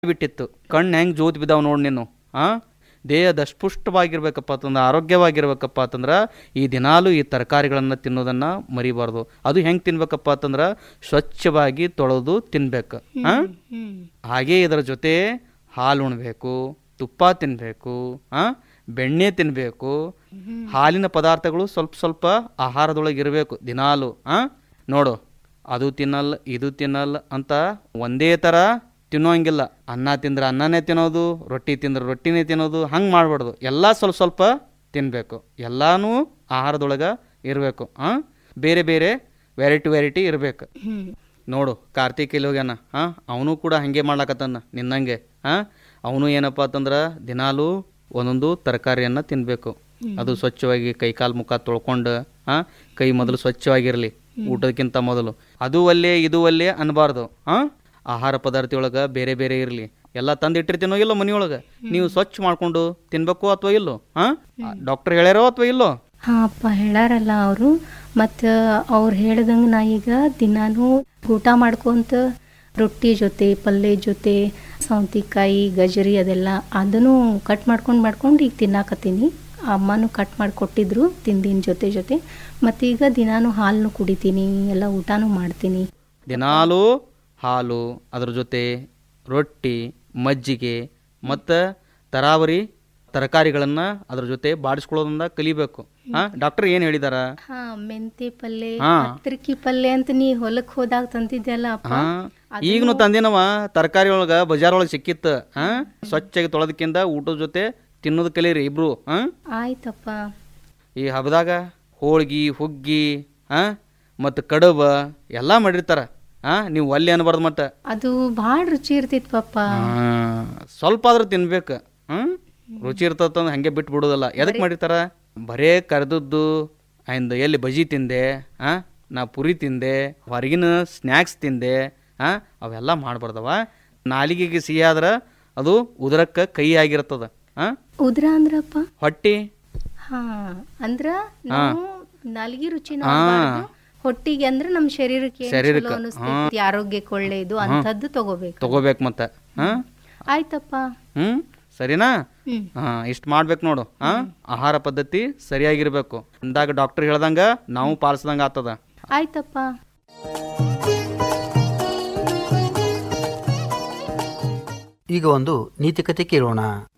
ಬಿಟ್ಟಿತ್ತು ಕಣ್ಣು ಹೆಂಗೆ ಜೋತ್ ಬಿದ್ದಾವ ನೋಡಿ ನೀನು ಆ ದೇಹ ದಸ್ಪುಷ್ಟವಾಗಿರ್ಬೇಕಪ್ಪ ಅಂತಂದ್ರೆ ಆರೋಗ್ಯವಾಗಿರ್ಬೇಕಪ್ಪ ಅಂತಂದ್ರೆ ಈ ದಿನಾಲು ಈ ತರಕಾರಿಗಳನ್ನು ತಿನ್ನೋದನ್ನು ಮರಿಬಾರ್ದು ಅದು ಹೆಂಗೆ ತಿನ್ಬೇಕಪ್ಪ ಅಂತಂದ್ರೆ ಸ್ವಚ್ಛವಾಗಿ ತೊಳೆದು ತಿನ್ಬೇಕು ಆ ಹಾಗೆ ಇದರ ಜೊತೆ ಹಾಲು ಉಣ್ಬೇಕು ತುಪ್ಪ ತಿನ್ನಬೇಕು ಆ ಬೆಣ್ಣೆ ತಿನ್ನಬೇಕು ಹಾಲಿನ ಪದಾರ್ಥಗಳು ಸ್ವಲ್ಪ ಸ್ವಲ್ಪ ಆಹಾರದೊಳಗೆ ಇರಬೇಕು ದಿನಾಲು ಆ ನೋಡು ಅದು ತಿನ್ನಲ್ಲ ಇದು ತಿನ್ನಲ್ಲ ಅಂತ ಒಂದೇ ಥರ ತಿನ್ನೋಂಗಿಲ್ಲ ಅನ್ನ ತಿಂದ್ರೆ ಅನ್ನನೇ ತಿನ್ನೋದು ರೊಟ್ಟಿ ತಿಂದ್ರೆ ರೊಟ್ಟಿನೇ ತಿನ್ನೋದು ಹಂಗೆ ಮಾಡ್ಬಾರ್ದು ಎಲ್ಲ ಸ್ವಲ್ಪ ಸ್ವಲ್ಪ ತಿನ್ನಬೇಕು ಎಲ್ಲಾನು ಆಹಾರದೊಳಗೆ ಇರಬೇಕು ಆ ಬೇರೆ ಬೇರೆ ವೆರೈಟಿ ವೆರೈಟಿ ಇರಬೇಕು ನೋಡು ಕಾರ್ತಿಕ್ ಇಲ್ಲಿ ಹೋಗ್ಯಾನ ಹಾಂ ಅವನು ಕೂಡ ಹಾಗೆ ಮಾಡ್ಲಾಕತ್ತಾನ ನಿನ್ನಂಗೆ ಹಾಂ ಅವನು ಏನಪ್ಪ ಅಂತಂದ್ರೆ ದಿನಾಲು ಒಂದೊಂದು ತರಕಾರಿಯನ್ನು ತಿನ್ನಬೇಕು ಅದು ಸ್ವಚ್ಛವಾಗಿ ಕೈ ಕಾಲು ಮುಖ ತೊಳ್ಕೊಂಡು ಹಾಂ ಕೈ ಮೊದಲು ಸ್ವಚ್ಛವಾಗಿರಲಿ ಊಟಕ್ಕಿಂತ ಮೊದಲು ಅದು ಒಲ್ಲೆ ಇದು ಒಲ್ಲೆ ಅನ್ಬಾರ್ದು ಹಾಂ ಆಹಾರ ಪದಾರ್ಥ ಒಳಗೆ ಬೇರೆ ಬೇರೆ ಇರಲಿ ಎಲ್ಲ ತಂದಿಟ್ಟಿರ್ತೀನೋ ಇಲ್ಲೋ ಮನೆಯೊಳಗೆ ನೀವು ಸ್ವಚ್ಛ ಮಾಡ್ಕೊಂಡು ತಿನ್ಬೇಕು ಅಥವಾ ಇಲ್ಲೋ ಹಾಂ ಡಾಕ್ಟರ್ ಹೇಳ್ಯಾರೋ ಅಥವಾ ಇಲ್ಲೋ ಹಾ ಅಪ್ಪ ಹೇಳಾರಲ್ಲ ಅವರು ಮತ್ತು ಅವ್ರು ಹೇಳ್ದಂಗೆ ನಾ ಈಗ ದಿನಾನು ಊಟ ಮಾಡ್ಕೊಂತ ರೊಟ್ಟಿ ಜೊತೆ ಪಲ್ಯ ಜೊತೆ ಸೌತಿಕಾಯಿ ಗಜರಿ ಅದೆಲ್ಲ ಅದನ್ನು ಕಟ್ ಮಾಡ್ಕೊಂಡು ಮಾಡ್ಕೊಂಡು ಈಗ ತಿನ್ನಾಕತ್ತೀನಿ ಅಮ್ಮನೂ ಕಟ್ ಮಾಡಿ ಕೊಟ್ಟಿದ್ರು ತಿಂದಿನ ಜೊತೆ ಜೊತೆ ಮತ್ತು ಈಗ ದಿನಾನು ಹಾಲನ್ನು ಕುಡಿತೀನಿ ಎಲ್ಲ ಊಟನೂ ಮಾಡ್ತೀನಿ ದಿನಾಲೂ ಹಾಲು ಅದ್ರ ಜೊತೆ ರೊಟ್ಟಿ ಮಜ್ಜಿಗೆ ಮತ್ತು ತರಾವರಿ ತರಕಾರಿಗಳನ್ನು ಅದ್ರ ಜೊತೆ ಬಾಡಿಸ್ಕೊಳ್ಳೋದ್ರಿಂದ ಕಲಿಬೇಕು ಹಾಂ ಡಾಕ್ಟರ್ ಏನು ಹೇಳಿದಾರ ಹಾ ಮೆಂತೆ ಪಲ್ಯ ಹಾ. ಹತ್ತಿರಕಿ ಪಲ್ಯ ಅಂತ ನೀ ಹೊಲಕ್ಕೆ ಹೋದಾಗ ತಂದಿದ್ದೆಲ್ಲ ಅಪ್ಪ ಹಾಂ ಈಗನು ತಂದಿನವ ತರಕಾರಿ ಒಳಗೆ ಬಜಾರ್ ಒಳಗೆ ಸಿಕ್ಕಿತ್ತು ಹಾಂ ಸ್ವಚ್ಛಾಗಿ ತೊಳೆದಕ್ಕಿಂತ ಊಟದ ಜೊತೆ ತಿನ್ನೋದು ಕಲೀರಿ ಇಬ್ರು ಹಾಂ ಆಯ್ತಪ್ಪ ಈ ಹಬ್ಬದಾಗ ಹೋಳ್ಗಿ ಹುಗ್ಗಿ ಹಾಂ ಮತ್ತು ಕಡುಬ ಎಲ್ಲ ಮಾಡಿರ್ತಾರ ಹಾಂ ನೀವು ಒಲ್ಲೆ ಅನ್ಬಾರ್ದು ಮತ್ತೆ ಅದು ಭಾಳ ರುಚಿ ಇರ್ತಿತ್ತು ಪಪ್ಪ ಹಾಂ ಸ್ವಲ್ಪ ಆದ್ರೂ ತಿನ್ಬೇಕು ಹ್ಞೂ ರುಚಿ ಇರ್ತದಂದ್ರೆ ಹಂಗೆ ಬಿಟ್ಟು ಬಿಡೋದಲ್ಲ ಎದಕ್ಕೆ ಮಾಡಿರ್ತಾರ ಬರೇ ಕರೆದದ್ದು ಆಯ್ದು ಎಲ್ಲಿ ಬಜಿ ತಿಂದೆ ಹಾಂ ನಾ ಪುರಿ ತಿಂದೆ ಹೊರಗಿನ ಸ್ನ್ಯಾಕ್ಸ್ ತಿಂದೆ ಹಾಂ ಅವೆಲ್ಲ ಮಾಡಬಾರ್ದವ ನಾಲಿಗೆಗೆ ಸಿಹಿ ಆದ್ರೆ ಅದು ಉದರಕ್ಕೆ ಕೈ ಆಗಿರ್ತದ ಹಾಂ ಉದ್ರ ಅಂದ್ರಪ್ಪ ಹೊಟ್ಟಿ ಹಾ ಅಂದ್ರ ನಾವು ನಾಲ್ಗಿ ರುಚಿ ನೋಡ್ಬಾರ್ದು. ಹೊಟ್ಟಿಗೆ ಅಂದ್ರೆ ನಮ್ಮ ಶರೀರಕ್ಕೆ ಏನ್ ಶರೀರಕ್ಕೆ, ಚಲೋ ಅನಿಸ್ತೈತಿ ಆರೋಗ್ಯಕ್ಕೆ ಒಳ್ಳೇದು ಅಂತದ್ದು ತಗೋಬೇಕು ತಗೋಬೇಕು ಮತ್ತೆ ಹಾಂ ಆಯ್ತಪ್ಪ ಹ್ಞೂ ಸರಿನಾ ಹ್ಮ್ ಹಾಂ ಇಷ್ಟು ಮಾಡ್ಬೇಕು ನೋಡು ಹಾಂ ಆಹಾರ ಪದ್ಧತಿ ಸರಿಯಾಗಿರ್ಬೇಕು ಅಂದಾಗ ಡಾಕ್ಟರ್ ಹೇಳ್ದಂಗೆ ನಾವು ಪಾಲಿಸ್ದಂಗೆ ಆಗ್ತದ ಆಯ್ತಪ್ಪ ಈಗ ಒಂದು ನೀತಿಕತೆ ಕೇಳೋಣ